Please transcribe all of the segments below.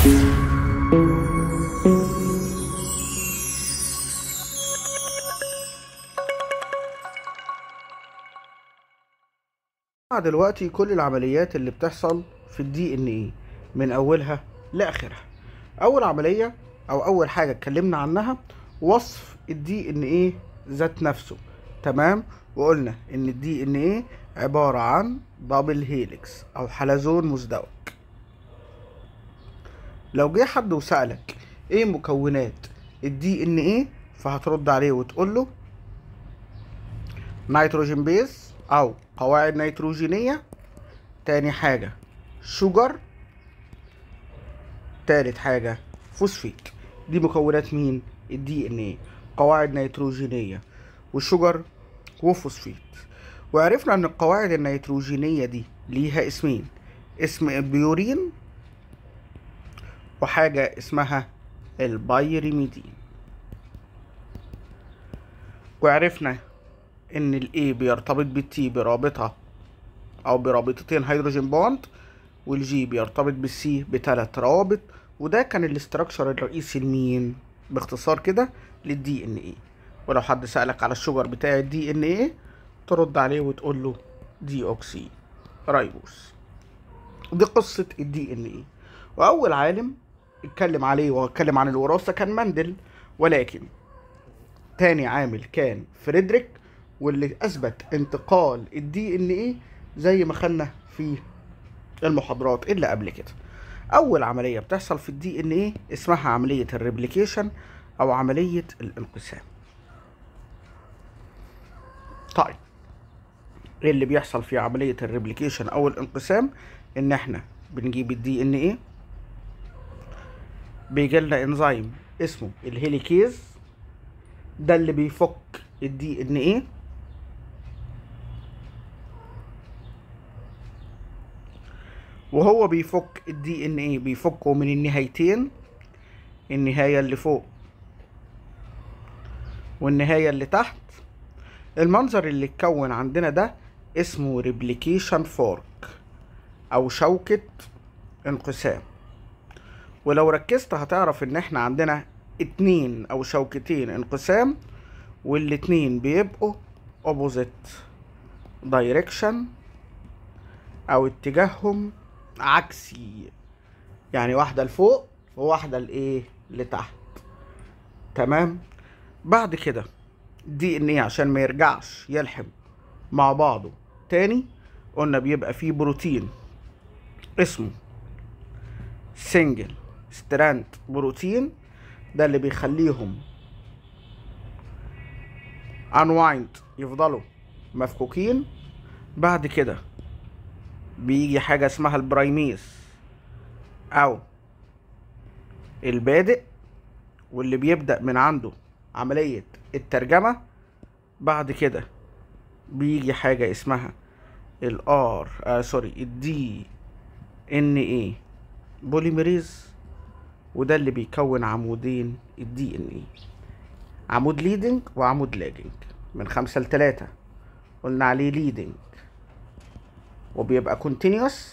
دلوقتي كل العمليات اللي بتحصل في الدي ان ايه من اولها لاخرها اول عمليه او اول حاجه اتكلمنا عنها وصف الدي ان ايه ذات نفسه تمام وقلنا ان الدي ان ايه عباره عن دبل هيليكس او حلزون مزدوج لو جه حد وسالك ايه مكونات الدي ان ايه فهترد عليه وتقول له نيتروجين بيز او قواعد نيتروجينية تاني حاجة شجر تالت حاجة فوسفيت دي مكونات مين الدي ان ايه قواعد نيتروجينية وشجر وفوسفيت وعرفنا ان القواعد النيتروجينية دي ليها اسمين اسم البيورين وحاجة اسمها البايريميدين وعرفنا ان الاي بيرتبط بالتي برابطة او برابطتين هيدروجين بوند والجي بيرتبط بالسي بثلاث روابط وده كان الاستراكشر الرئيسي لمين باختصار كده للدي ان ايه ولو حد سألك على الشجر بتاع الدي ان ايه ترد عليه وتقول له دي اوكسي رايبوس دي قصة الدي ان ايه واول عالم اتكلم عليه واتكلم عن الوراثة كان مندل ولكن تاني عامل كان فريدريك واللي اثبت انتقال الدي ان ايه زي ما خدنا في المحاضرات اللي قبل كده اول عمليه بتحصل في الدي ان ايه اسمها عمليه الريبليكيشن او عمليه الانقسام طيب ايه اللي بيحصل في عمليه الريبليكيشن او الانقسام ان احنا بنجيب الدي ان ايه بيجي لنا انزيم اسمه الهيليكيز ده اللي بيفك الدي ان ايه وهو بيفك الدي ان ايه بيفكه من النهايتين النهاية اللي فوق والنهاية اللي تحت المنظر اللي اتكون عندنا ده اسمه ريبليكيشن فورك او شوكة انقسام ولو ركزت هتعرف ان احنا عندنا اتنين او شوكتين انقسام والاتنين بيبقوا opposite direction او اتجاههم عكسي يعني واحدة لفوق وواحدة لايه لتحت تمام بعد كده دي ان ايه عشان ما يرجعش يلحم مع بعضه تاني قلنا بيبقى فيه بروتين اسمه سنجل ستراند بروتين ده اللي بيخليهم انوايند يفضلوا مفكوكين بعد كده بيجي حاجة اسمها البرايميز أو البادئ واللي بيبدأ من عنده عملية الترجمة بعد كده بيجي حاجة اسمها الار آه سوري الدي ان ايه بوليميريز وده اللي بيكون عمودين الدي ان ايه عمود ليدنج وعمود لاجنج من خمسة لتلاتة قلنا عليه ليدنج وبيبقى كونتينيوس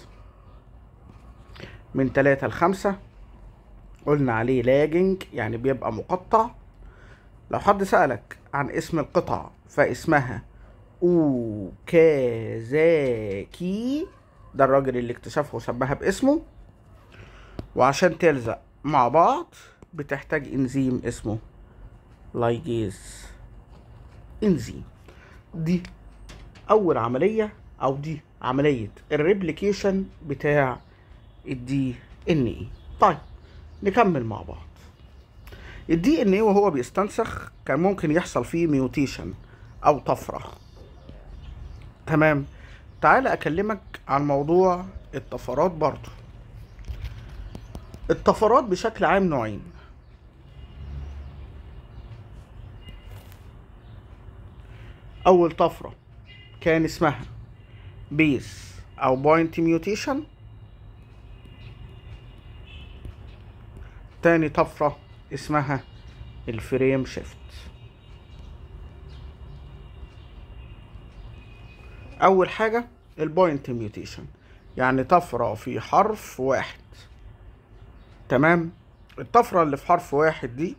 من تلاتة لخمسة قلنا عليه لاجنج يعني بيبقى مقطع لو حد سألك عن اسم القطع فاسمها اوكازاكي ده الراجل اللي اكتشفها وسماها باسمه وعشان تلزق مع بعض بتحتاج انزيم اسمه لايجيز انزيم دي اول عملية او دي عملية الريبليكيشن بتاع الدي ان اي طيب نكمل مع بعض الدي ان اي وهو بيستنسخ كان ممكن يحصل فيه ميوتيشن او طفرة تمام تعال اكلمك عن موضوع الطفرات برضو الطفرات بشكل عام نوعين اول طفرة كان اسمها بيس او بوينت ميوتيشن تاني طفرة اسمها الفريم شيفت اول حاجة البوينت ميوتيشن يعني طفرة في حرف واحد تمام الطفرة اللي في حرف واحد دي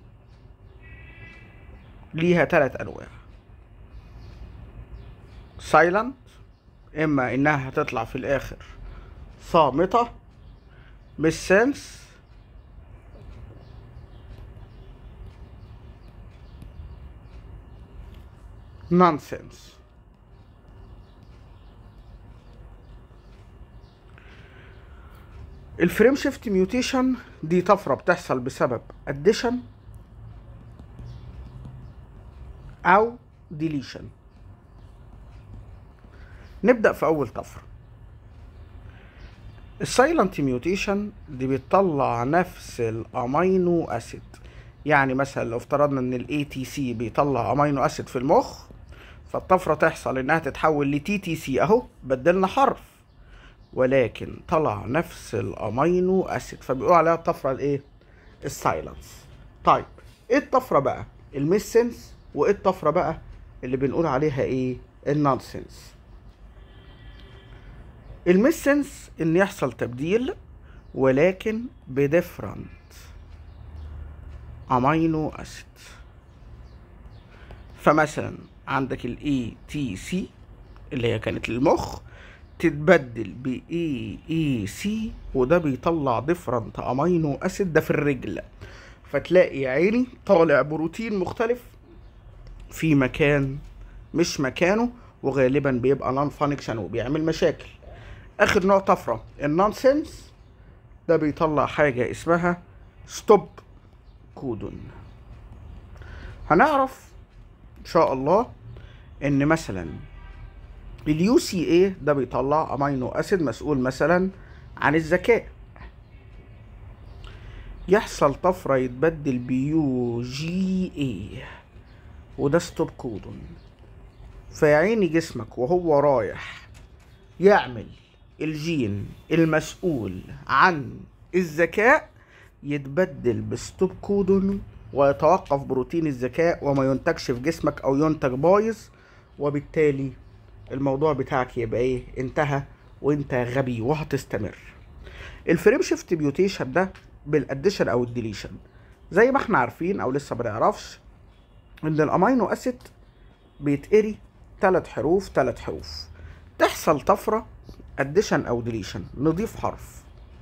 ليها تلات أنواع سايلنت إما إنها هتطلع في الآخر صامتة مش سنس نونسنس الفريم شيفت ميوتيشن دي طفرة بتحصل بسبب اديشن او ديليشن نبدأ في أول طفرة السايلنت ميوتيشن دي بتطلع نفس الامينو اسيد يعني مثلا لو افترضنا ان الاي تي سي بيطلع امينو اسيد في المخ فالطفره تحصل انها تتحول لتي تي سي اهو بدلنا حرف ولكن طلع نفس الامينو اسيد فبيقولوا عليها الطفره الايه السايلنس طيب ايه الطفره بقى الميسنس وايه الطفره بقى اللي بنقول عليها ايه النونسنس الميسنس ان يحصل تبديل ولكن بديفرنت امينو اسيد فمثلا عندك الاي تي سي اللي هي كانت للمخ تتبدل ب اي اي سي وده بيطلع ديفرنت امينو اسيد ده في الرجل فتلاقي يا عيني طالع بروتين مختلف في مكان مش مكانه وغالبا بيبقى نون فانكشن وبيعمل مشاكل اخر نوع طفره النونسنس ده بيطلع حاجه اسمها ستوب كودون هنعرف ان شاء الله ان مثلا اليو سي اي ده بيطلع امينو اسيد مسؤول مثلا عن الذكاء يحصل طفره يتبدل بيو جي اي وده ستوب كودون فيعيني جسمك وهو رايح يعمل الجين المسؤول عن الذكاء يتبدل بستوب كودون ويتوقف بروتين الذكاء وما ينتجش في جسمك او ينتج بايظ وبالتالي الموضوع بتاعك يبقى ايه انتهى وانت غبي وهتستمر الفريم شيفت ميوتيشن ده بالاديشن او الديليشن زي ما احنا عارفين او لسه ما نعرفش ان الامينو اسيد بيتقري ثلاث حروف ثلاث حروف تحصل طفره اديشن او ديليشن نضيف حرف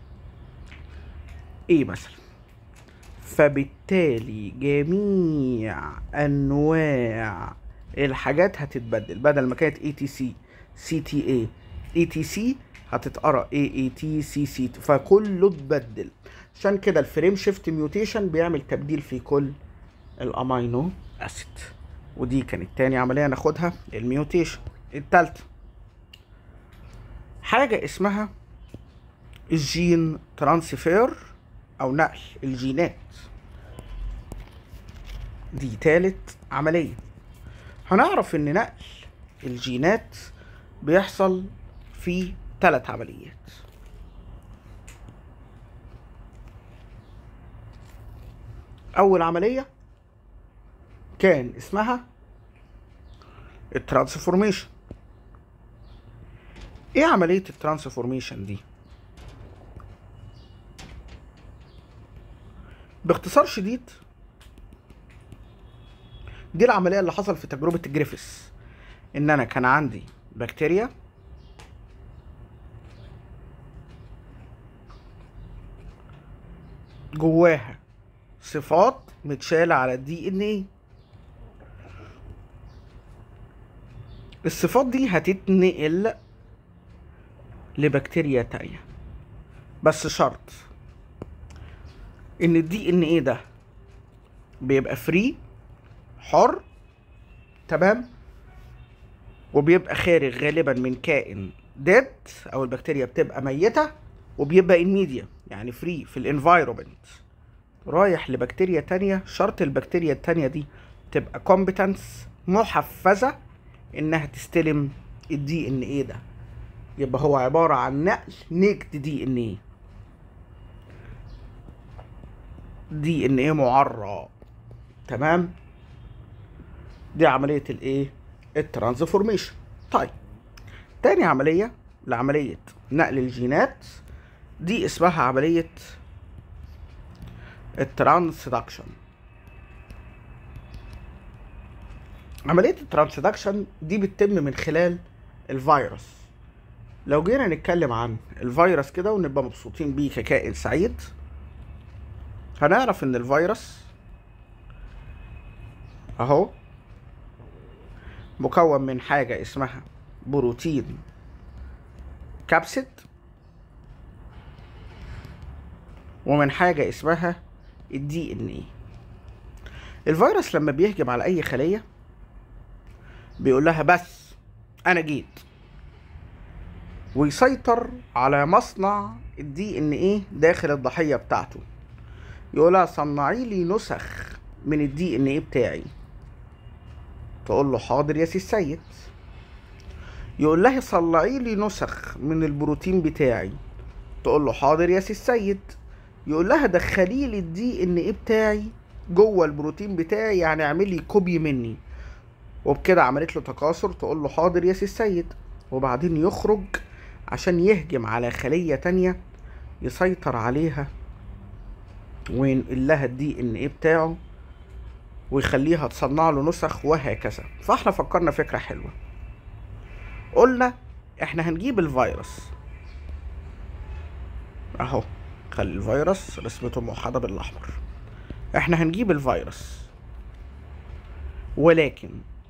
ايه مثلا فبالتالي جميع انواع الحاجات هتتبدل بدل ما كانت اي تي سي سي تي اي اي تي سي هتتقرا اي اي تي سي سي فكله اتبدل عشان كده الفريم شيفت ميوتيشن بيعمل تبديل في كل الامينو اسيد ودي كانت تاني عمليه ناخدها الميوتيشن التالتة حاجة اسمها الجين ترانسفير أو نقل الجينات دي تالت عملية هنعرف إن نقل الجينات بيحصل في تلات عمليات أول عملية كان اسمها الترانسفورميشن ايه عملية الترانسفورميشن دي؟ باختصار شديد دي العملية اللي حصل في تجربة جريفيس ان انا كان عندي بكتيريا جواها صفات متشالة على الدي ان ايه الصفات دي هتتنقل لبكتيريا تانية بس شرط ان الدي ان ايه ده بيبقى فري حر تمام وبيبقى خارج غالبا من كائن ديد او البكتيريا بتبقى ميته وبيبقى الميديا يعني فري في الانفايرومنت رايح لبكتيريا تانية شرط البكتيريا التانية دي تبقى كومبتنس محفزة انها تستلم الدي ان ايه ده يبقى هو عبارة عن نقل نيكد دي ان ايه دي ان ايه معرى تمام دي عملية الايه الترانسفورميشن طيب تاني عملية لعملية نقل الجينات دي اسمها عملية الترانسدكشن عملية الترانسدكشن دي بتتم من خلال الفيروس لو جينا نتكلم عن الفيروس كده ونبقى مبسوطين بيه ككائن سعيد هنعرف ان الفيروس اهو مكون من حاجة اسمها بروتين كابسيد ومن حاجة اسمها الدي ان ايه الفيروس لما بيهجم على اي خلية بيقول لها بس انا جيت ويسيطر على مصنع الدي ان ايه داخل الضحية بتاعته يقول لها صنعي لي نسخ من الدي ان ايه بتاعي تقول له حاضر يا سي السيد يقول لها صنعي لي نسخ من البروتين بتاعي تقول له حاضر يا سي السيد يقول لها دخلي لي الدي ان ايه بتاعي جوه البروتين بتاعي يعني اعملي كوبي مني وبكده عملت له تكاثر تقول له حاضر يا سي السيد وبعدين يخرج عشان يهجم على خلية تانية يسيطر عليها وينقل لها الدي ان ايه بتاعه ويخليها تصنع له نسخ وهكذا فاحنا فكرنا فكرة حلوة قلنا احنا هنجيب الفيروس اهو خلي الفيروس رسمته موحدة بالاحمر احنا هنجيب الفيروس ولكن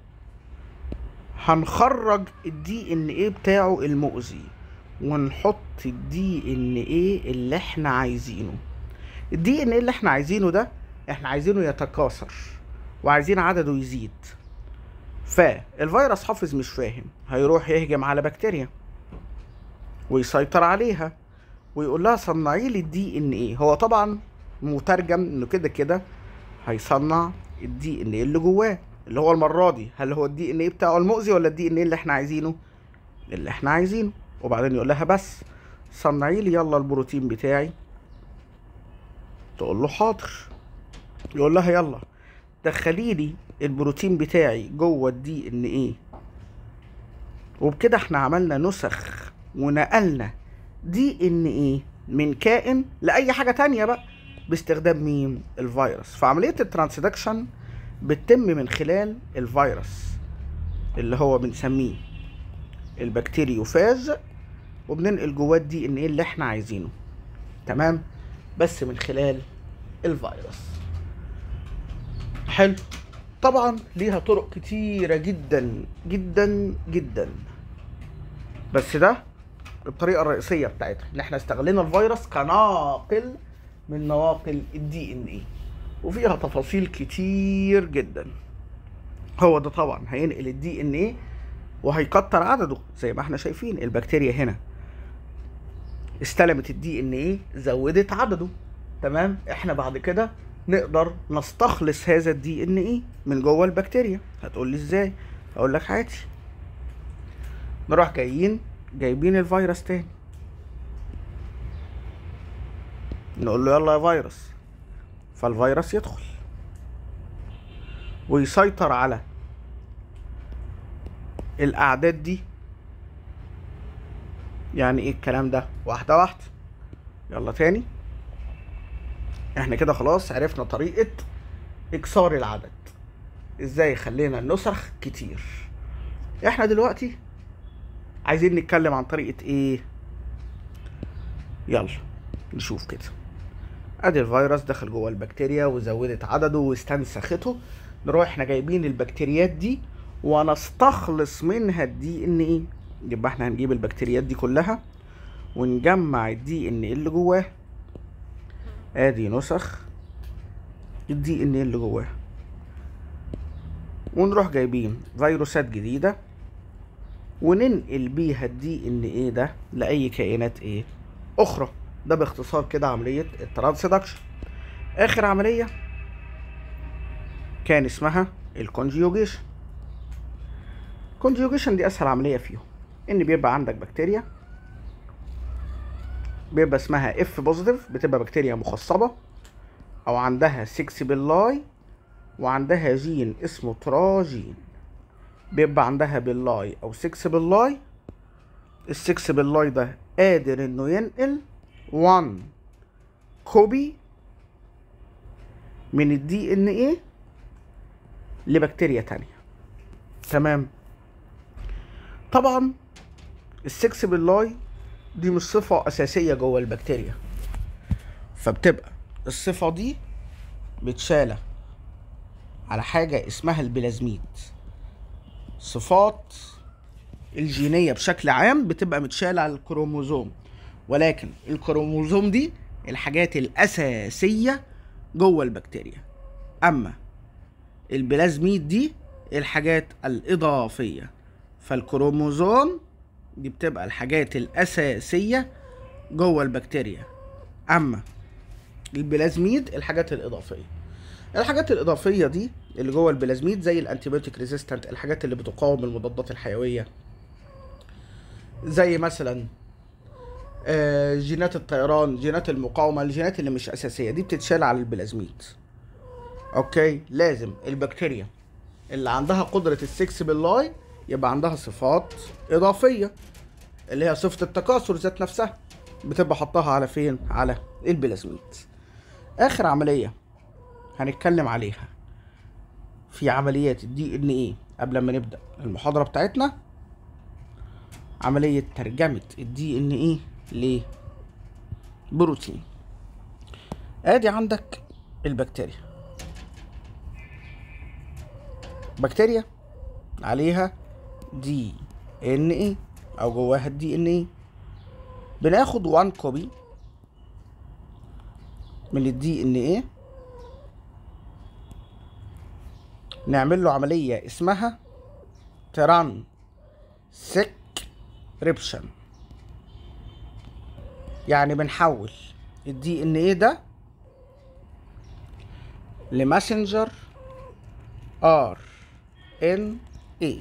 هنخرج الدي ان ايه بتاعه المؤذي ونحط الدي ان ايه اللي احنا عايزينه الدي ان ايه اللي احنا عايزينه ده احنا عايزينه يتكاثر وعايزين عدده يزيد فالفيروس حافظ مش فاهم هيروح يهجم على بكتيريا ويسيطر عليها ويقول لها صنعي لي الدي ان ايه هو طبعا مترجم انه كده كده هيصنع الدي ان ايه اللي جواه اللي هو المره دي هل هو الدي ان ايه بتاعه المؤذي ولا الدي ان ايه اللي احنا عايزينه اللي احنا عايزينه وبعدين يقول لها بس صنعي لي يلا البروتين بتاعي تقول له حاضر يقول لها يلا دخلي لي البروتين بتاعي جوه الدي ان ايه وبكده احنا عملنا نسخ ونقلنا دي ان ايه من كائن لاي حاجه تانية بقى باستخدام مين الفيروس فعمليه الترانسدكشن بتتم من خلال الفيروس اللي هو بنسميه البكتيريوفاج وبننقل جواه الدي ان ايه اللي احنا عايزينه تمام بس من خلال الفيروس حلو طبعا ليها طرق كتيرة جدا جدا جدا بس ده الطريقة الرئيسية بتاعتها ان احنا استغلينا الفيروس كناقل من نواقل الدي ان ايه وفيها تفاصيل كتير جدا هو ده طبعا هينقل الدي ان ايه وهيكتر عدده زي ما احنا شايفين البكتيريا هنا استلمت الدي ان ايه زودت عدده تمام احنا بعد كده نقدر نستخلص هذا الدي ان ايه من جوه البكتيريا هتقول لي ازاي اقول لك عادي نروح جايين جايبين الفيروس تاني نقول له يلا يا فيروس فالفيروس يدخل ويسيطر على الاعداد دي يعني ايه الكلام ده واحده واحده يلا تاني احنا كده خلاص عرفنا طريقه اكسار العدد ازاي خلينا النسخ كتير احنا دلوقتي عايزين نتكلم عن طريقه ايه يلا نشوف كده ادي الفيروس دخل جوه البكتيريا وزودت عدده واستنسخته نروح احنا جايبين البكتيريات دي ونستخلص منها الدي ان ايه يبقى احنا هنجيب البكتيريات دي كلها ونجمع الدي ان ايه اللي جواه ادي نسخ الدي ان ايه اللي جواه ونروح جايبين فيروسات جديدة وننقل بيها الدي ان ايه ده لأي كائنات ايه أخرى ده باختصار كده عملية الترانسدكشن آخر عملية كان اسمها الكونجيوجيشن الكونجيوجيشن دي أسهل عملية فيهم إن بيبقى عندك بكتيريا بيبقى اسمها اف بوزيتيف بتبقى بكتيريا مخصبة أو عندها 6 باللاي وعندها جين اسمه تراجين بيبقى عندها باللاي أو 6 باللاي السكس باللاي ده قادر إنه ينقل 1 كوبي من الدي ان ايه لبكتيريا تانية تمام طبعا السكس باللاي دي مش صفة أساسية جوه البكتيريا فبتبقى الصفة دي متشالة على حاجة اسمها البلازميد صفات الجينية بشكل عام بتبقى متشالة على الكروموزوم ولكن الكروموزوم دي الحاجات الأساسية جوه البكتيريا أما البلازميد دي الحاجات الإضافية فالكروموزوم دي بتبقى الحاجات الأساسية جوه البكتيريا أما البلازميد الحاجات الإضافية الحاجات الإضافية دي اللي جوه البلازميد زي الأنتيبيوتيك ريزيستنت الحاجات اللي بتقاوم المضادات الحيوية زي مثلا آه، جينات الطيران جينات المقاومة الجينات اللي مش أساسية دي بتتشال على البلازميد أوكي لازم البكتيريا اللي عندها قدرة السكس باللاي يبقى عندها صفات إضافية اللي هي صفة التكاثر ذات نفسها بتبقى حطها على فين؟ على البلازميد آخر عملية هنتكلم عليها في عمليات الدي ان ايه قبل ما نبدأ المحاضرة بتاعتنا عملية ترجمة الدي ان ايه لبروتين ادي عندك البكتيريا بكتيريا عليها دي ان ايه او جواها الدي ان ايه بناخد 1 كوبي من الدي ان ايه نعمل له عملية اسمها تران سكريبشن يعني بنحول الدي ان ايه ده لماسنجر ار ان اي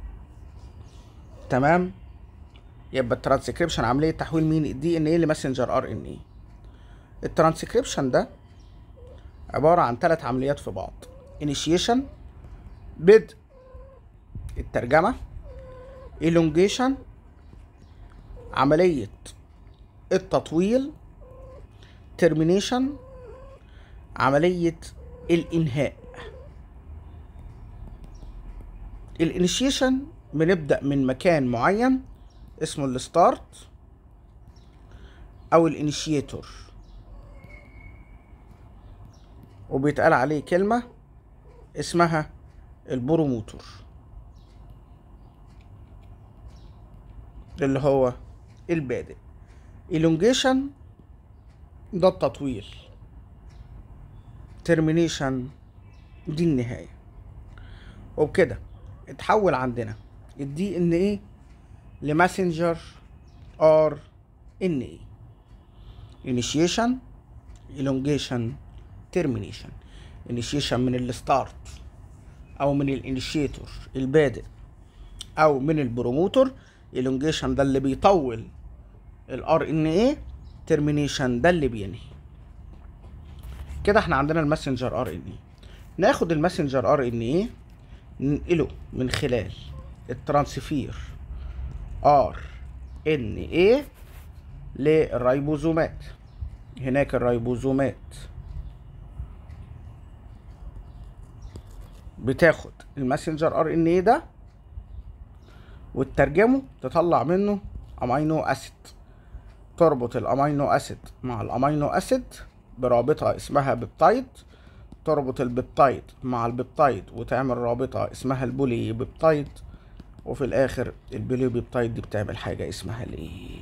تمام يبقى الترانسكريبشن عمليه تحويل مين الدي ان ايه لماسنجر ار ان اي الترانسكريبشن ده عباره عن ثلاث عمليات في بعض انيشيشن بدء الترجمه elongation عمليه التطويل termination عمليه الانهاء الانيشيشن بنبدا من مكان معين اسمه الستارت او الانيشيتور وبيتقال عليه كلمه اسمها البروموتور اللي هو البادئ elongation ده التطويل termination دي النهايه وبكده اتحول عندنا الدي ان ايه لماسنجر ار ان ايه initiation elongation termination initiation من الستارت او من الانيشيتور البادئ او من البروموتور elongation ده اللي بيطول الار ان ايه termination ده اللي بينهي كده احنا عندنا الماسنجر ار ان ايه ناخد الماسنجر ار ان ايه ننقله من خلال الترانسفير ار ان ايه للريبوزومات هناك الريبوزومات بتاخد الماسنجر ار ان ايه ده وتترجمه تطلع منه امينو اسيد تربط الامينو اسيد مع الامينو اسيد برابطة اسمها بيبتايد تربط البيبتايد مع البيبتايد وتعمل رابطة اسمها البولي بيبتايد وفي الاخر البولي بيبتايد دي بتعمل حاجة اسمها الايه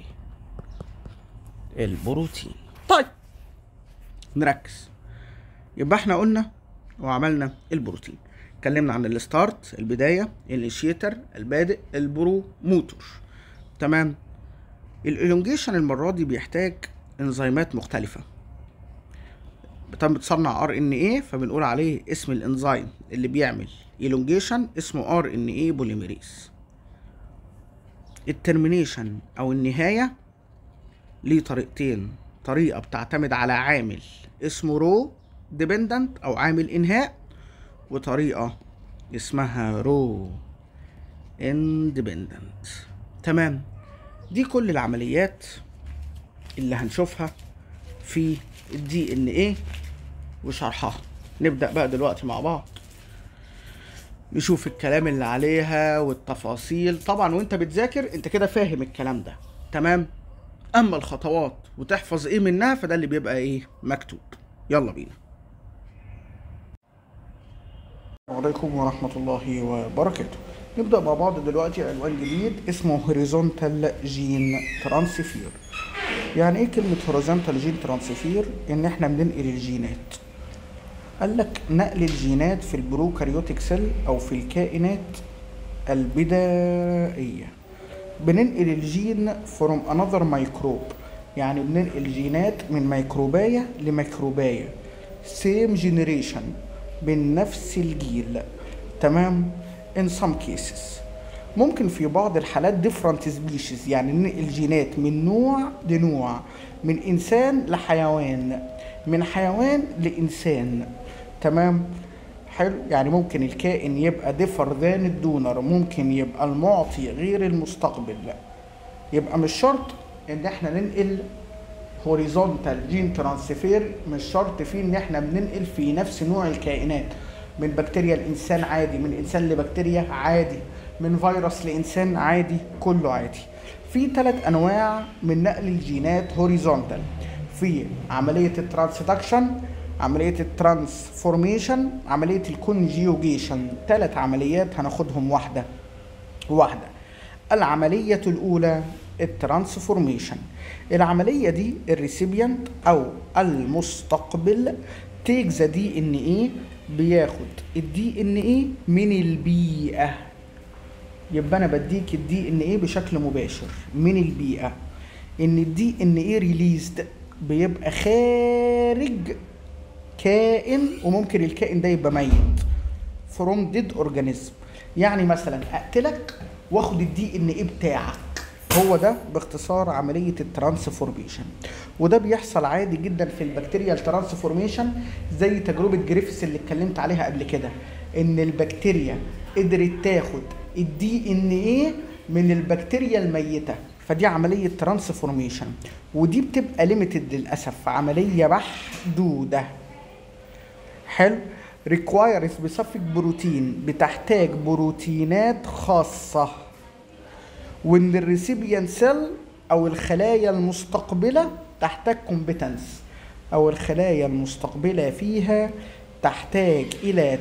البروتين طيب نركز يبقى احنا قلنا وعملنا البروتين اتكلمنا عن الستارت البداية الانيشيتر البادئ البروموتور تمام الالونجيشن المرة دي بيحتاج انزيمات مختلفة تم بتصنع ار ان ايه فبنقول عليه اسم الانزيم اللي بيعمل elongation اسمه ار ان ايه بوليميريز الترمينيشن او النهاية ليه طريقتين طريقة بتعتمد على عامل اسمه رو ديبندنت او عامل انهاء وطريقة اسمها رو اندبندنت تمام دي كل العمليات اللي هنشوفها في الدي ان ايه وشرحها نبدأ بقى دلوقتي مع بعض نشوف الكلام اللي عليها والتفاصيل طبعا وانت بتذاكر انت كده فاهم الكلام ده تمام اما الخطوات وتحفظ ايه منها فده اللي بيبقى ايه مكتوب يلا بينا السلام عليكم ورحمة الله وبركاته نبدأ مع بعض دلوقتي عنوان جديد اسمه هوريزونتال جين ترانسفير يعني ايه كلمة هوريزونتال جين ترانسفير ان احنا بننقل الجينات قال لك نقل الجينات في البروكاريوتيك سيل او في الكائنات البدائية بننقل الجين فروم انذر ميكروب يعني بننقل جينات من ميكروباية لميكروباية سيم جينيريشن من نفس الجيل تمام in some cases ممكن في بعض الحالات different species يعني ننقل جينات من نوع لنوع من انسان لحيوان من حيوان لانسان تمام حلو يعني ممكن الكائن يبقى ديفر ذان الدونر ممكن يبقى المعطي غير المستقبل لا يبقى مش شرط ان احنا ننقل هوريزونتال جين ترانسفير مش شرط فيه ان احنا بننقل في نفس نوع الكائنات من بكتيريا لانسان عادي من انسان لبكتيريا عادي من فيروس لانسان عادي كله عادي في ثلاث انواع من نقل الجينات هوريزونتال في عمليه الترانسدكشن عملية الترانسفورميشن عملية الكونجيوجيشن ثلاث عمليات هناخدهم واحدة واحدة العملية الأولى الترانسفورميشن العملية دي الريسيبيانت أو المستقبل تيك ذا دي ان ايه بياخد الدي ان ايه من البيئة يبقى انا بديك الدي ان ايه بشكل مباشر من البيئة ان الدي ان ايه ريليزد بيبقى خارج كائن وممكن الكائن ده يبقى ميت فروم ديد اورجانيزم يعني مثلا اقتلك واخد الدي ان ايه بتاعك هو ده باختصار عملية الترانسفورميشن وده بيحصل عادي جدا في البكتيريا الترانسفورميشن زي تجربة جريفس اللي اتكلمت عليها قبل كده ان البكتيريا قدرت تاخد الدي ان ايه من البكتيريا الميتة فدي عملية ترانسفورميشن ودي بتبقى ليميتد للأسف عملية محدودة حلو ريكواير سبيسيفيك بروتين بتحتاج بروتينات خاصة وان الريسيبيان سيل او الخلايا المستقبلة تحتاج كومبتنس او الخلايا المستقبلة فيها تحتاج الى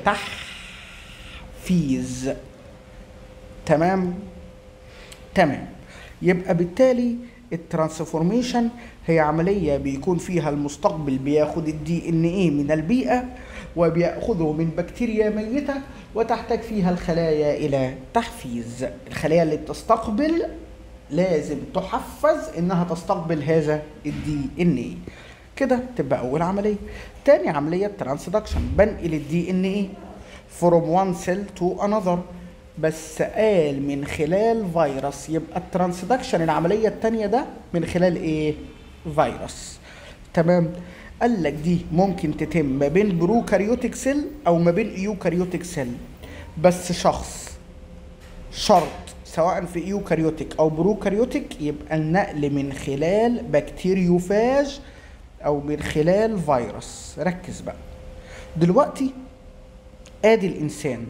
تحفيز تمام تمام يبقى بالتالي الترانسفورميشن هي عملية بيكون فيها المستقبل بياخد الدي ان ايه من البيئة وبيأخذه من بكتيريا ميتة وتحتاج فيها الخلايا إلى تحفيز الخلايا اللي بتستقبل لازم تحفز إنها تستقبل هذا الدي ان ايه كده تبقى أول عملية تاني عملية ترانسدكشن بنقل الدي ان ايه from one cell to another بس قال من خلال فيروس يبقى الترانسدكشن العمليه الثانيه ده من خلال ايه فيروس تمام قال لك دي ممكن تتم ما بين بروكاريوتيك سيل او ما بين ايوكاريوتيك سيل بس شخص شرط سواء في ايوكاريوتيك او بروكاريوتيك يبقى النقل من خلال بكتيريوفاج او من خلال فيروس ركز بقى دلوقتي ادي الانسان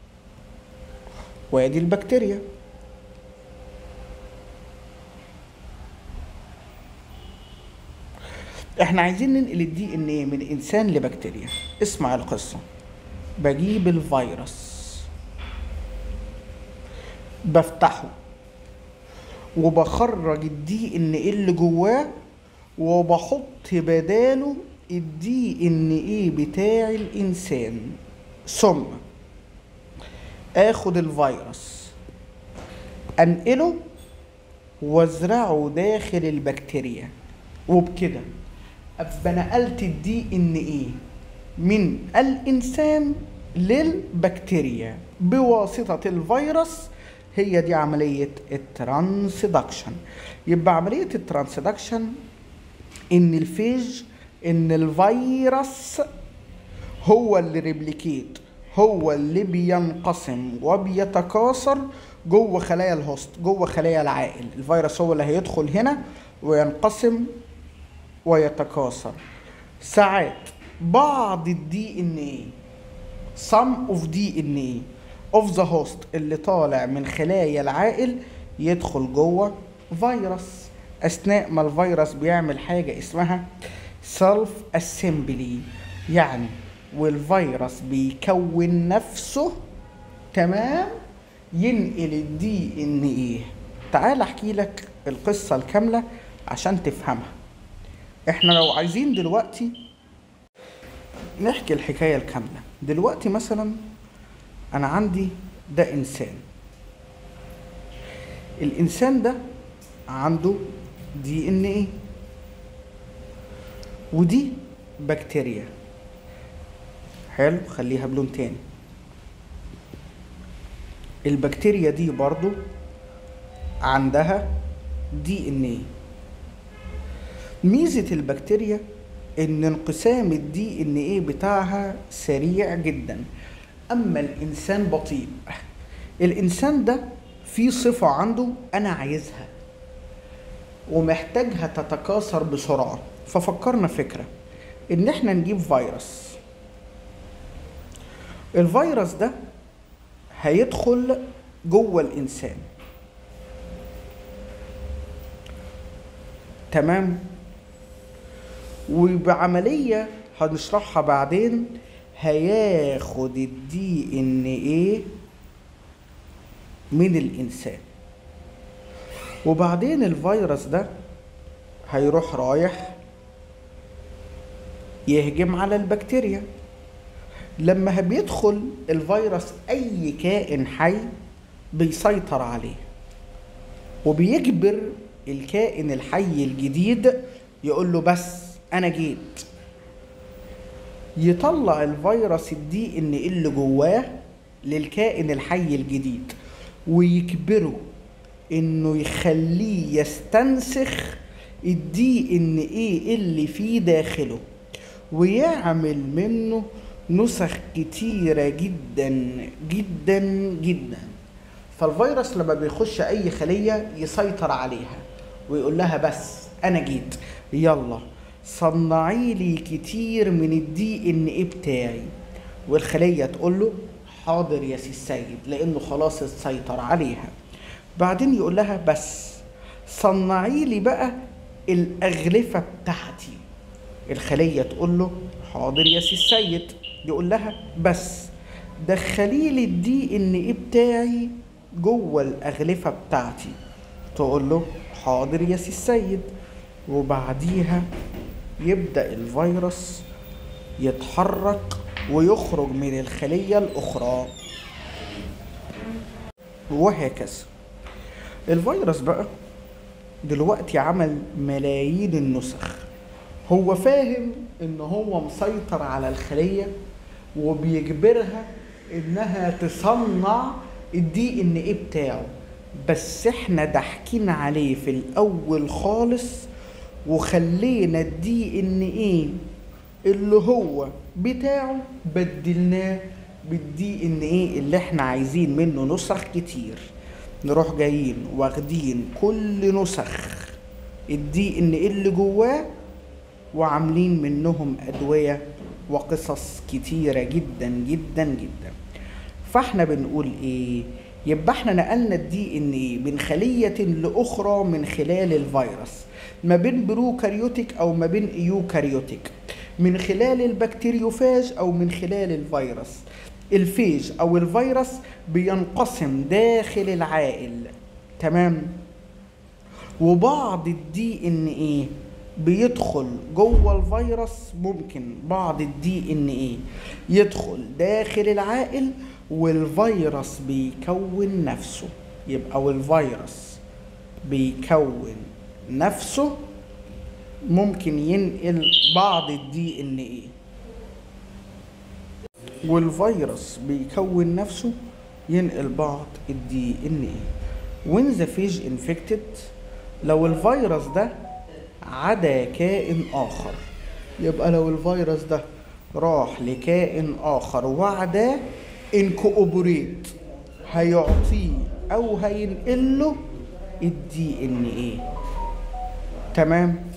وادي البكتيريا احنا عايزين ننقل الدي ان ايه من انسان لبكتيريا اسمع القصه بجيب الفيروس بفتحه وبخرج الدي ان ايه اللي جواه وبحط بداله الدي ان ايه بتاع الانسان ثم اخد الفيروس انقله وازرعه داخل البكتيريا وبكده ابقى نقلت الدي ان ايه من الانسان للبكتيريا بواسطة الفيروس هي دي عملية الترانسدكشن يبقى عملية الترانسدكشن ان الفيج ان الفيروس هو اللي ريبليكيت هو اللي بينقسم وبيتكاثر جوه خلايا الهوست جوه خلايا العائل الفيروس هو اللي هيدخل هنا وينقسم ويتكاثر ساعات بعض الدي ان ايه some of DNA of the host اللي طالع من خلايا العائل يدخل جوه فيروس اثناء ما الفيروس بيعمل حاجه اسمها self assembly يعني والفيروس بيكون نفسه تمام ينقل الدي ان ايه تعال احكي لك القصه الكامله عشان تفهمها احنا لو عايزين دلوقتي نحكي الحكايه الكامله دلوقتي مثلا انا عندي ده انسان الانسان ده عنده دي ان ايه ودي بكتيريا حلو خليها بلون تاني البكتيريا دي برضو عندها دي ان ايه ميزة البكتيريا ان انقسام الدي ان ايه بتاعها سريع جدا اما الانسان بطيء الانسان ده في صفة عنده انا عايزها ومحتاجها تتكاثر بسرعة ففكرنا فكرة ان احنا نجيب فيروس الفيروس ده هيدخل جوه الانسان تمام وبعملية هنشرحها بعدين هياخد الدي ان ايه من الانسان وبعدين الفيروس ده هيروح رايح يهجم على البكتيريا لما بيدخل الفيروس اي كائن حي بيسيطر عليه وبيجبر الكائن الحي الجديد يقول له بس انا جيت يطلع الفيروس الدي ان اللي جواه للكائن الحي الجديد ويجبره انه يخليه يستنسخ الدي ان ايه اللي فيه داخله ويعمل منه نسخ كتيرة جدا جدا جدا فالفيروس لما بيخش اي خلية يسيطر عليها ويقول لها بس انا جيت يلا صنعي لي كتير من الدي ان ايه بتاعي والخلية تقول له حاضر يا سي السيد لانه خلاص اتسيطر عليها بعدين يقول لها بس صنعي لي بقى الاغلفة بتاعتي الخلية تقول له حاضر يا سي السيد يقول لها بس دخلي لي الدي ان ايه بتاعي جوه الاغلفة بتاعتي تقول له حاضر يا سي السيد وبعديها يبدأ الفيروس يتحرك ويخرج من الخلية الأخرى وهكذا الفيروس بقى دلوقتي عمل ملايين النسخ هو فاهم ان هو مسيطر على الخلية وبيجبرها انها تصنع الدي ان ايه بتاعه بس احنا ضاحكين عليه في الاول خالص وخلينا الدي ان ايه اللي هو بتاعه بدلناه بالدي ان ايه اللي احنا عايزين منه نسخ كتير نروح جايين واخدين كل نسخ الدي ان ايه اللي جواه وعاملين منهم ادويه وقصص كتيره جدا جدا جدا فاحنا بنقول ايه يبقى احنا نقلنا الدي ان ايه من خليه لاخرى من خلال الفيروس ما بين بروكاريوتيك او ما بين ايوكاريوتيك من خلال البكتيريوفاج او من خلال الفيروس الفيج او الفيروس بينقسم داخل العائل تمام وبعض الدي ان ايه بيدخل جوه الفيروس ممكن بعض الدي ان ايه يدخل داخل العائل والفيروس بيكون نفسه يبقى والفيروس بيكون نفسه ممكن ينقل بعض الدي ان ايه والفيروس بيكون نفسه ينقل بعض الدي ان ايه when the phage infected لو الفيروس ده عدا كائن اخر يبقى لو الفيروس ده راح لكائن اخر وعداه انكوبريت هيعطيه او هينقله الدي ان ايه تمام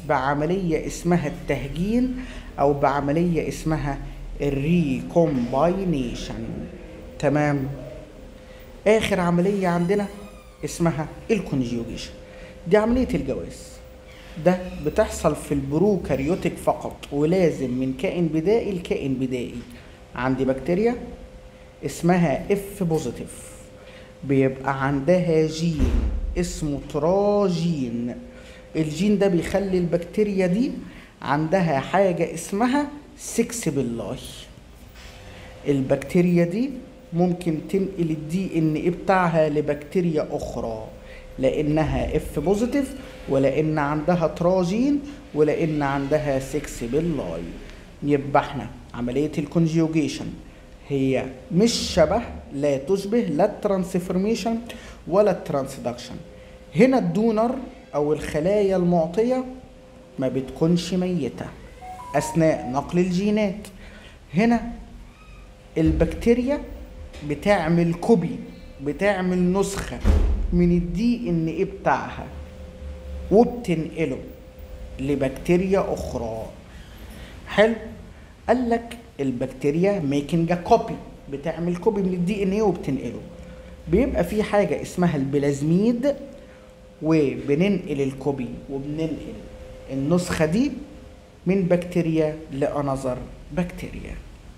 بعملية اسمها التهجين أو بعملية اسمها الريكومباينيشن تمام آخر عملية عندنا اسمها الكونجيوجيشن دي عملية الجواز ده بتحصل في البروكاريوتيك فقط ولازم من كائن بدائي لكائن بدائي عندي بكتيريا اسمها اف بوزيتيف بيبقى عندها جين اسمه تراجين الجين ده بيخلي البكتيريا دي عندها حاجة اسمها سكس باللاي البكتيريا دي ممكن تنقل الدي ان ايه بتاعها لبكتيريا اخرى لانها اف بوزيتيف ولان عندها تراجين ولان عندها سكس باللاي يبقى احنا عمليه الكونجيوجيشن هي مش شبه لا تشبه لا الترانسفورميشن ولا الترانسدكشن هنا الدونر او الخلايا المعطيه ما بتكونش ميته اثناء نقل الجينات هنا البكتيريا بتعمل كوبي بتعمل نسخه من الدي ان ايه بتاعها وبتنقله لبكتيريا اخرى حلو قال لك البكتيريا ميكنج كوبي بتعمل كوبي من الدي ان ايه وبتنقله بيبقى في حاجه اسمها البلازميد وبننقل الكوبي وبننقل النسخه دي من بكتيريا لانذر بكتيريا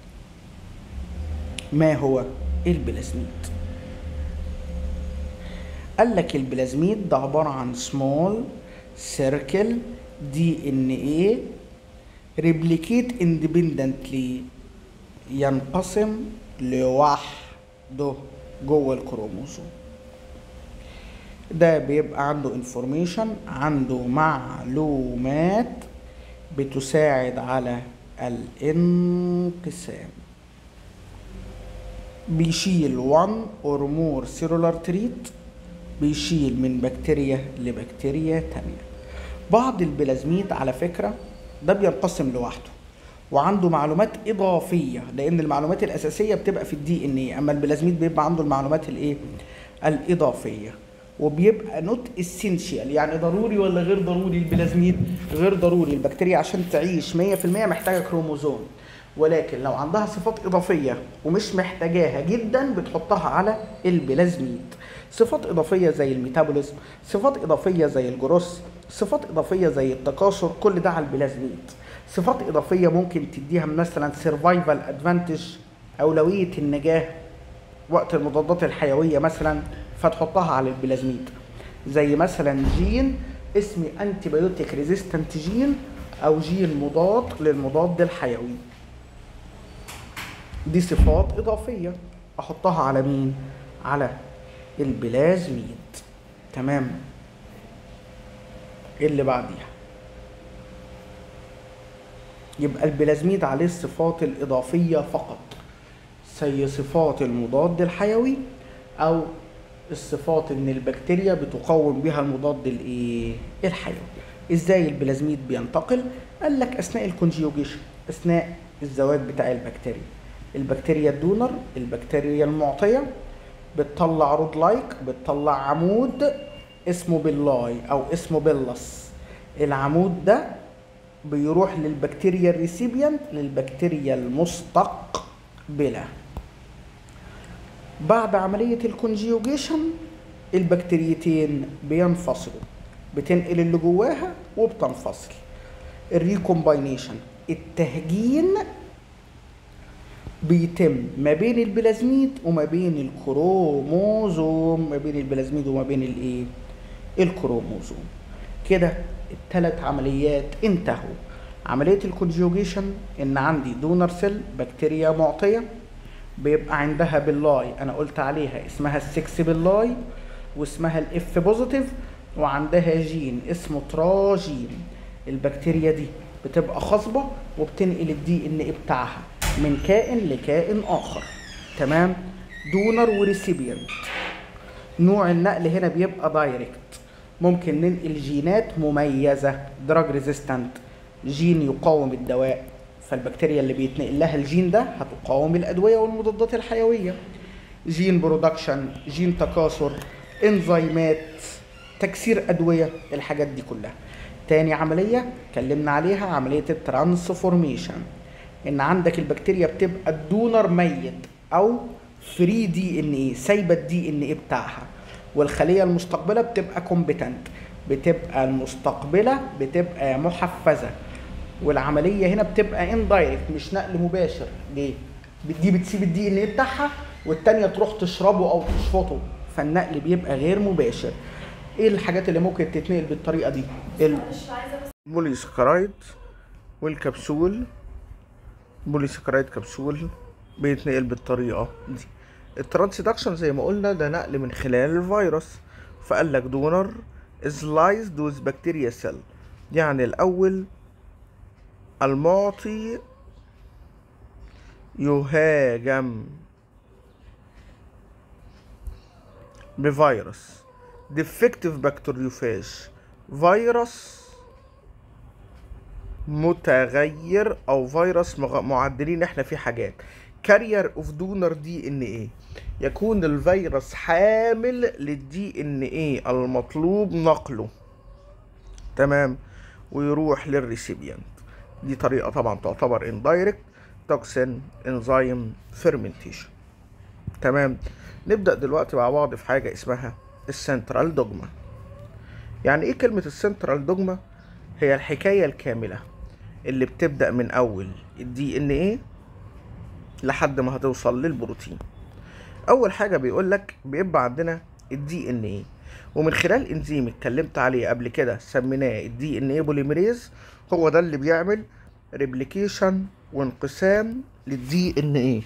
ما هو البلازميد قال لك البلازميد ده عباره عن سمول سيركل دي ان ايه ريبليكيت اندبندنتلي ينقسم لوحده جوه الكروموسوم ده بيبقى عنده انفورميشن عنده معلومات بتساعد على الانقسام بيشيل 1 or more cellular trait بيشيل من بكتيريا لبكتيريا تانية بعض البلازميد على فكرة ده بينقسم لوحده وعنده معلومات اضافيه لان المعلومات الاساسيه بتبقى في الدي ان ايه اما البلازميد بيبقى عنده المعلومات الايه الاضافيه وبيبقى نوت اسينشال يعني ضروري ولا غير ضروري البلازميد غير ضروري البكتيريا عشان تعيش 100% محتاجه كروموزوم ولكن لو عندها صفات اضافيه ومش محتاجاها جدا بتحطها على البلازميد صفات اضافيه زي الميتابوليزم صفات اضافيه زي الجروس صفات اضافيه زي التكاثر كل ده على البلازميد صفات اضافيه ممكن تديها مثلا سرفايفل ادفانتج اولويه النجاه وقت المضادات الحيويه مثلا فتحطها على البلازميد زي مثلا جين اسمه انتي بايوتيك ريزيستنت جين او جين مضاد للمضاد الحيوي دي صفات اضافيه احطها على مين على البلازميد تمام اللي بعديها يبقى البلازميد عليه الصفات الإضافية فقط زي صفات المضاد الحيوي أو الصفات إن البكتيريا بتقاوم بها المضاد الإيه؟ الحيوي. إزاي البلازميد بينتقل؟ قال لك أثناء الكونجيوجيشن أثناء الزواج بتاع البكتيريا. البكتيريا الدونر البكتيريا المعطية بتطلع رود لايك بتطلع عمود اسمه باللاي أو اسمه بيلس. العمود ده بيروح للبكتيريا الريسيبيانت للبكتيريا المستقبلة بعد عملية الكونجيوجيشن البكتيريتين بينفصلوا بتنقل اللي جواها وبتنفصل الريكومباينيشن التهجين بيتم ما بين البلازميد وما بين الكروموزوم ما بين البلازميد وما بين الايه الكروموزوم كده الثلاث عمليات انتهوا عملية الكونجيوجيشن ان عندي دونر سيل بكتيريا معطية بيبقى عندها باللاي انا قلت عليها اسمها السكس باللاي واسمها الاف بوزيتيف وعندها جين اسمه تراجين البكتيريا دي بتبقى خصبة وبتنقل الدي ان ايه بتاعها من كائن لكائن اخر تمام دونر وريسيبيانت نوع النقل هنا بيبقى دايركت ممكن ننقل جينات مميزة دراج ريزيستنت جين يقاوم الدواء فالبكتيريا اللي بيتنقل لها الجين ده هتقاوم الأدوية والمضادات الحيوية جين برودكشن جين تكاثر انزيمات تكسير أدوية الحاجات دي كلها تاني عملية اتكلمنا عليها عملية الترانسفورميشن ان عندك البكتيريا بتبقى الدونر ميت او فري دي ان ايه سايبه الدي ان ايه بتاعها والخليه المستقبله بتبقى كومبتنت بتبقى المستقبله بتبقى محفزه والعمليه هنا بتبقى اندايركت مش نقل مباشر ليه دي بتسيب الدي ان ايه بتاعها والتانيه تروح تشربه او تشفطه فالنقل بيبقى غير مباشر ايه الحاجات اللي ممكن تتنقل بالطريقه دي البوليسكرايد والكبسول بوليسكرايد كبسول بيتنقل بالطريقه دي الترانسدكشن زي ما قلنا ده نقل من خلال الفيروس فقال لك دونر سلايز دوز بكتيريا سيل يعني الاول المعطي يهاجم بفيروس ديفكتيف بكتيريوفاج فيروس متغير او فيروس مغ- معدلين احنا فيه حاجات كارير اوف دونر دي ان ايه يكون الفيروس حامل للدي ان ايه المطلوب نقله تمام ويروح للريسيبيانت دي طريقة طبعا تعتبر اندايركت توكسين انزيم فيرمنتيشن تمام نبدأ دلوقتي مع بعض في حاجة اسمها السنترال دوجما يعني ايه كلمة السنترال دوجما هي الحكاية الكاملة اللي بتبدأ من أول الدي ان ايه لحد ما هتوصل للبروتين أول حاجة بيقول لك بيبقى عندنا الدي ان ايه ومن خلال انزيم اتكلمت عليه قبل كده سميناه الدي ان ايه بوليميريز هو ده اللي بيعمل ريبليكيشن وانقسام للدي ان ايه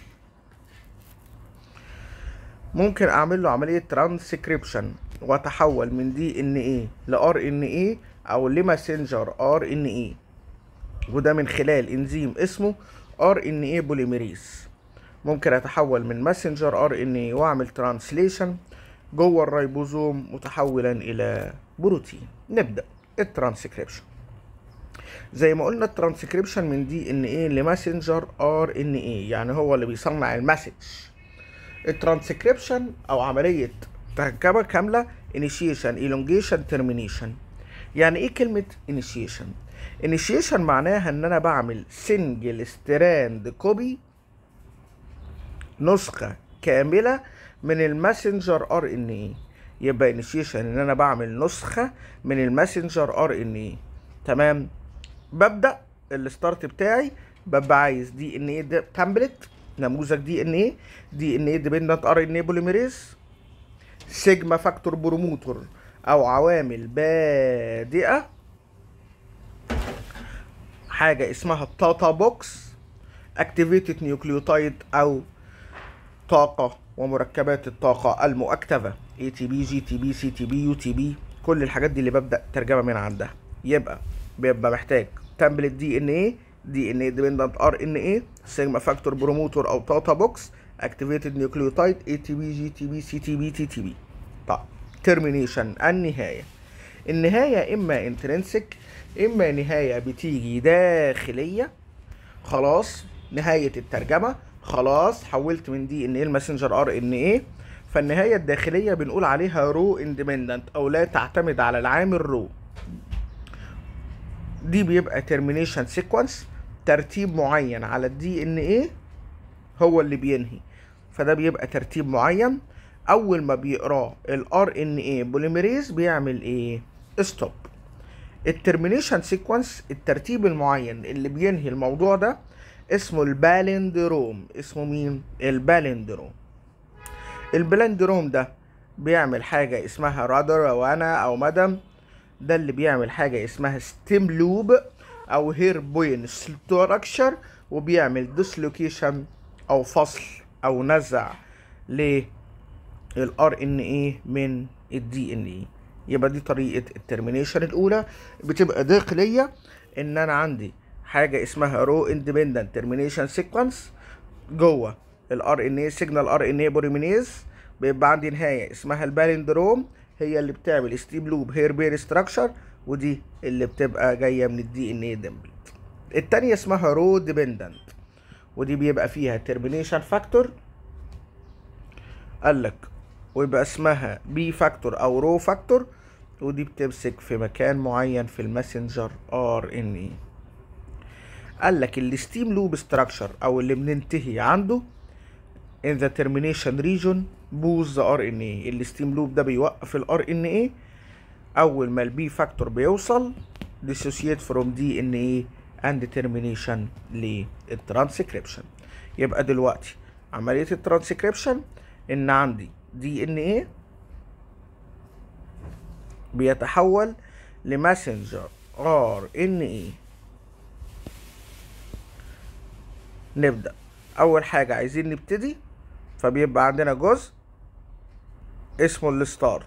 ممكن اعمل له عمليه ترانسكريبشن واتحول من دي ان ايه لار ان ايه او لماسنجر ار ان ايه وده من خلال انزيم اسمه ار ان ايه بوليميريز ممكن اتحول من ماسنجر ار ان ايه واعمل ترانسليشن جوه الريبوزوم متحولا الى بروتين نبدا الترانسكريبشن زي ما قلنا الترانسكريبشن من دي ان ايه لماسنجر ار ان ايه يعني هو اللي بيصنع المسج الترانسكريبشن او عمليه تركيبه كامله initiation elongation termination يعني ايه كلمه initiation initiation معناها ان انا بعمل سنجل ستراند كوبي نسخه كامله من الماسنجر ار ان ايه يبقى انيشيشن ان انا بعمل نسخه من الماسنجر ار ان ايه تمام ببدا الستارت بتاعي ببقى عايز دي ان ايه تمبلت نموذج دي ان ايه دي ان ايه ديبندنت ار ان ايه بوليميريز سيجما فاكتور بروموتور او عوامل بادئه حاجه اسمها التاتا بوكس اكتيفيتد نيوكليوتايد او طاقه ومركبات الطاقه المؤكتفه اي تي بي جي تي بي سي تي بي يو تي بي كل الحاجات دي اللي ببدا ترجمه من عندها يبقى بيبقى محتاج تمبلت دي ان ايه دي ان ايه ديبندنت ار ان ايه سيجما فاكتور بروموتور او تاتا بوكس اكتيفيتد نيوكليوتايد اي تي بي جي تي بي سي تي بي تي تي بي طيب ترمينيشن النهايه النهايه اما انترنسك اما نهايه بتيجي داخليه خلاص نهايه الترجمه خلاص حولت من دي ان ايه الماسنجر ار ان ايه فالنهايه الداخليه بنقول عليها رو اندبندنت او لا تعتمد على العامل رو دي بيبقى ترمينيشن سيكونس ترتيب معين على الدي ان ايه هو اللي بينهي فده بيبقى ترتيب معين اول ما بيقراه الار ان ايه بوليميريز بيعمل ايه ستوب الترمينيشن سيكونس الترتيب المعين اللي بينهي الموضوع ده اسمه البالندروم اسمه مين البالندروم البالندروم ده بيعمل حاجة اسمها رادر او انا او مدام ده اللي بيعمل حاجة اسمها ستيم لوب او هير بوين ستراكشر وبيعمل ديسلوكيشن او فصل او نزع للار ان ايه من الدي ان ايه يبقى دي طريقة الترمينيشن الاولى بتبقى داخلية ان انا عندي حاجة اسمها رو اندبندنت ترمينيشن سيكونس جوه الار ان ايه سيجنال ار ان ايه بوليمينيز بيبقى عندي نهاية اسمها البالندروم هي اللي بتعمل ستيم لوب هير بير ستراكشر ودي اللي بتبقى جايه من الدي ان ايه ديمبلت التانية اسمها رو ديبندنت ودي بيبقى فيها ترمينيشن فاكتور قال لك ويبقى اسمها بي فاكتور او رو فاكتور ودي بتمسك في مكان معين في الماسنجر ار ان اي قال لك الستيم لوب ستراكشر او اللي بننتهي عنده in the termination region boost the RNA الستيم لوب ده بيوقف ال RNA اول ما البي فاكتور بيوصل dissociate from DNA and termination للترانسكريبشن يبقى دلوقتي عملية الترانسكريبشن ان عندي دي ان ايه بيتحول لماسنجر ار ان اي نبدأ اول حاجة عايزين نبتدي فبيبقى عندنا جزء اسمه الستارت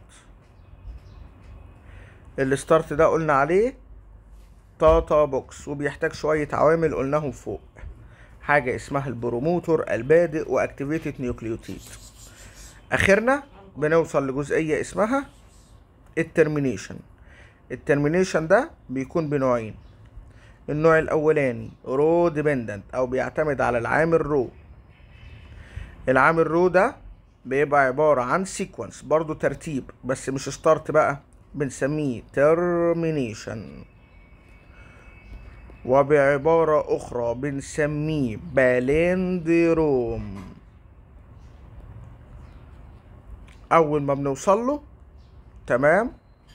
الستارت ده قلنا عليه تاتا بوكس وبيحتاج شوية عوامل قلناهم فوق حاجة اسمها البروموتور البادئ واكتيفيتد نيوكليوتيد اخرنا بنوصل لجزئية اسمها الترمينيشن الترمينيشن ده بيكون بنوعين النوع الاولاني رو ديبندنت او بيعتمد على العامل رو العامل رو ده بيبقى عبارة عن سيكونس برضو ترتيب بس مش ستارت بقى بنسميه ترمينيشن وبعبارة أخرى بنسميه بالندروم أول ما بنوصل له تمام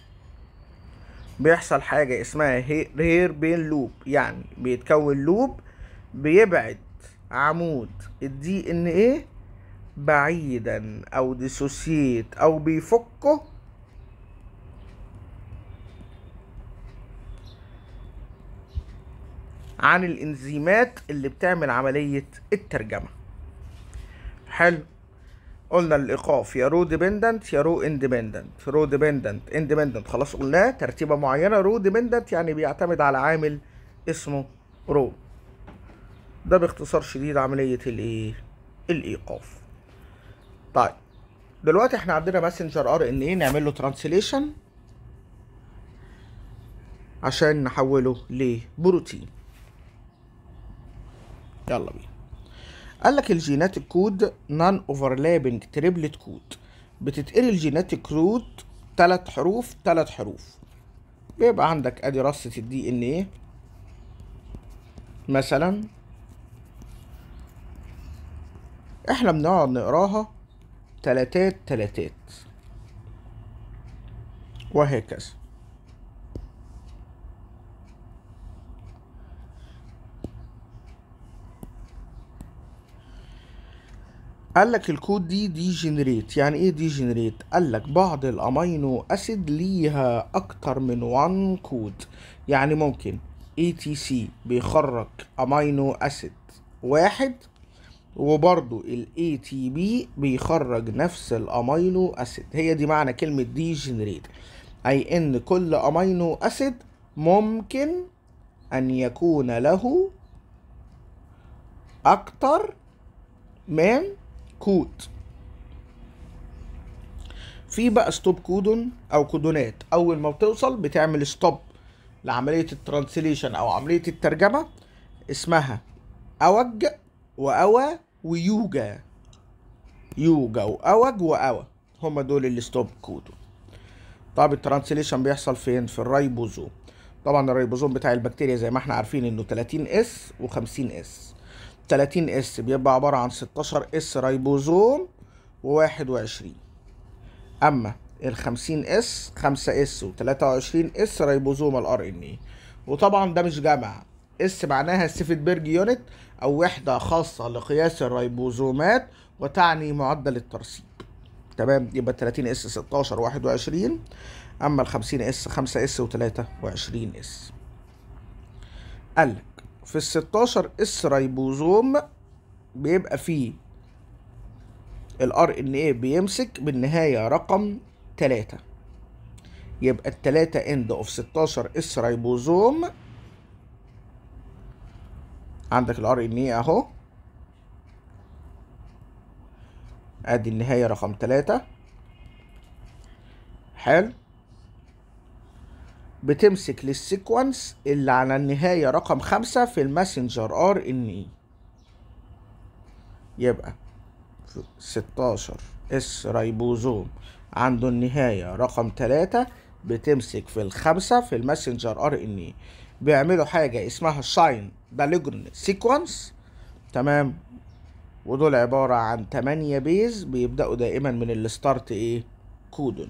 بيحصل حاجة اسمها هير بين لوب يعني بيتكون لوب بيبعد عمود الدي ان ايه بعيدا او ديسوسيت او بيفكه عن الانزيمات اللي بتعمل عملية الترجمة حلو قلنا الايقاف يا رو ديبندنت يا رو اندبندنت رو ديبندنت اندبندنت خلاص قلناه ترتيبه معينه رو ديبندنت يعني بيعتمد على عامل اسمه رو ده باختصار شديد عمليه الايه الايقاف طيب دلوقتي احنا عندنا ماسنجر ار ان ايه نعمل له ترانسليشن عشان نحوله لبروتين يلا بينا قال لك الجيناتيك كود نون اوفرلابنج تريبلت كود بتتقري الجيناتيك كود ثلاث حروف ثلاث حروف بيبقى عندك ادي رصة الدي ان ايه مثلا احنا بنقعد نقراها تلاتات تلاتات وهكذا قال لك الكود دي دي جنريت يعني ايه دي جنريت قال لك بعض الامينو اسيد ليها اكتر من وان كود يعني ممكن اي تي سي بيخرج امينو اسيد واحد وبرضو الاي تي بي بيخرج نفس الامينو اسيد هي دي معنى كلمة دي جنريت اي ان كل امينو اسيد ممكن ان يكون له اكتر من كود في بقى ستوب كودون او كودونات اول ما بتوصل بتعمل ستوب لعملية الترانسليشن او عملية الترجمة اسمها اوج واوا ويوجا يوجا واوج واوا هما دول الستوب كودون طب الترانسليشن بيحصل فين في الريبوزوم طبعا الريبوزوم بتاع البكتيريا زي ما احنا عارفين انه 30 اس و50 اس 30 اس بيبقى عبارة عن 16 اس ريبوزوم و21 اما ال 50 اس 5 اس و23 اس ريبوزوم الار ان اي وطبعا ده مش جمع اس معناها ستيفنبرج يونت او وحدة خاصة لقياس الريبوزومات وتعني معدل الترسيب تمام يبقى 30 اس 16 21 اما ال 50 اس 5 اس و23 اس قالك في ال 16 اس ريبوزوم بيبقى فيه الار ان ايه بيمسك بالنهاية رقم 3 يبقى التلاتة اند اوف 16 اس ريبوزوم عندك الار ان ايه اهو ادي النهاية رقم 3 حلو بتمسك للسيكونس اللي على النهاية رقم خمسة في الماسنجر ار ان اي يبقى ستاشر اس ريبوزوم عنده النهاية رقم تلاتة بتمسك في الخمسة في الماسنجر ار ان اي بيعملوا حاجة اسمها شاين داليجرن سيكونس تمام ودول عبارة عن 8 بيز بيبدأوا دائما من الستارت ايه كودون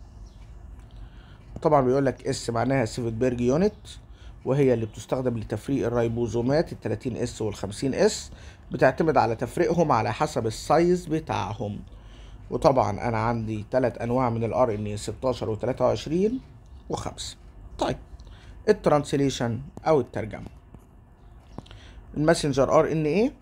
طبعا بيقول لك اس معناها سيفتبرج يونت وهي اللي بتستخدم لتفريق الريبوزومات ال 30 اس وال 50 اس بتعتمد على تفريقهم على حسب السايز بتاعهم وطبعا انا عندي ثلاث انواع من الار ان اي 16 و23 و5 طيب الترانسليشن او الترجمه الماسنجر ار ان اي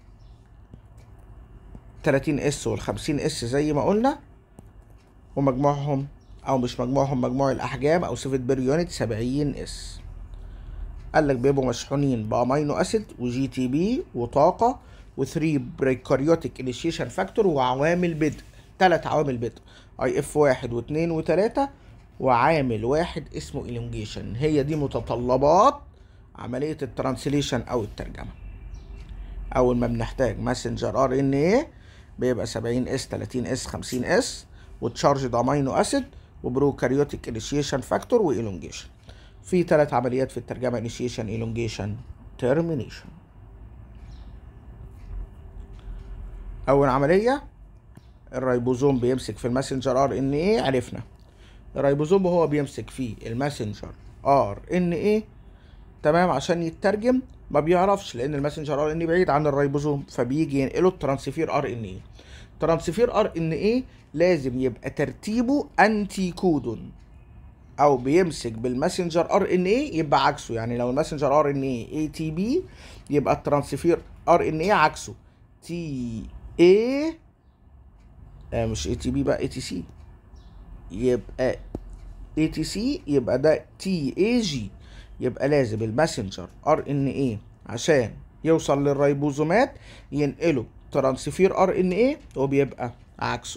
30 اس وال 50 اس زي ما قلنا ومجموعهم او مش مجموعهم مجموع الاحجام او صفه بير يونت 70 اس قال لك بيبقوا مشحونين بامينو اسيد وجي تي بي وطاقه و3 بريكاريوتيك انيشيشن فاكتور وعوامل بدء ثلاث عوامل بدء اي اف واحد واثنين وثلاثة وعامل واحد اسمه elongation هي دي متطلبات عملية الترانسليشن او الترجمة اول ما بنحتاج ماسنجر ار ان ايه بيبقى 70 اس 30 اس 50 اس وتشارجد امينو اسيد وبروكاريوتيك انيشيشن فاكتور والونجيشن في ثلاث عمليات في الترجمه انيشيشن elongation termination اول عمليه الريبوزوم بيمسك في الماسنجر ار ان ايه عرفنا الريبوزوم وهو بيمسك في الماسنجر ار ان ايه تمام عشان يترجم ما بيعرفش لان الماسنجر ار ان بعيد عن الريبوزوم فبيجي ينقله الترانسفير ار ان ايه ترانسفير ار ان ايه لازم يبقى ترتيبه انتي كودون او بيمسك بالماسنجر ار ان اي يبقى عكسه يعني لو الماسنجر ار ان اي اي تي بي يبقى الترانسفير ار ان اي عكسه تي اي آه مش اي تي بي بقى اي تي سي يبقى اي تي سي يبقى ده تي اي جي يبقى لازم الماسنجر ار ان اي عشان يوصل للريبوزومات ينقله ترانسفير ار ان اي وبيبقى عكسه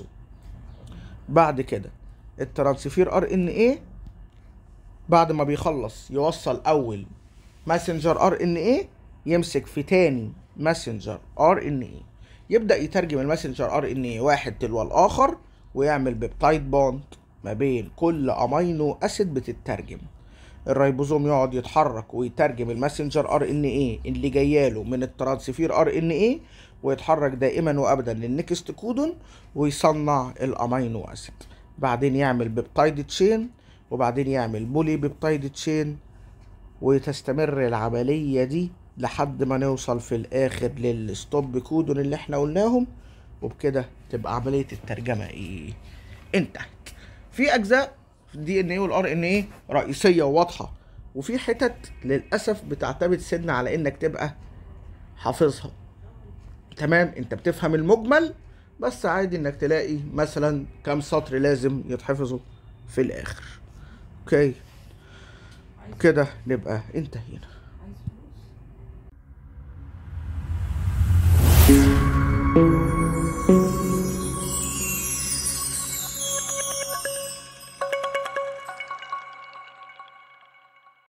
بعد كده الترانسفير ار ان اي بعد ما بيخلص يوصل اول ماسنجر ار ان اي يمسك في تاني ماسنجر ار ان اي يبدا يترجم الماسنجر ار ان اي واحد تلو الاخر ويعمل بيبتايد بوند ما بين كل امينو اسيد بتترجم الريبوزوم يقعد يتحرك ويترجم الماسنجر ار ان اي اللي جاياله من الترانسفير ار ان اي ويتحرك دائما وابدا للنكست كودون ويصنع الامينو اسيد بعدين يعمل بيبتايد تشين وبعدين يعمل بولي بيبتايد تشين وتستمر العملية دي لحد ما نوصل في الآخر للستوب كودون اللي احنا قلناهم وبكده تبقى عملية الترجمة ايه انتهت في أجزاء في الدي ان ايه والار ان ايه رئيسية وواضحة وفي حتت للأسف بتعتمد سنة على انك تبقى حافظها تمام انت بتفهم المجمل بس عادي انك تلاقي مثلا كام سطر لازم يتحفظوا في الاخر اوكي كده نبقى انتهينا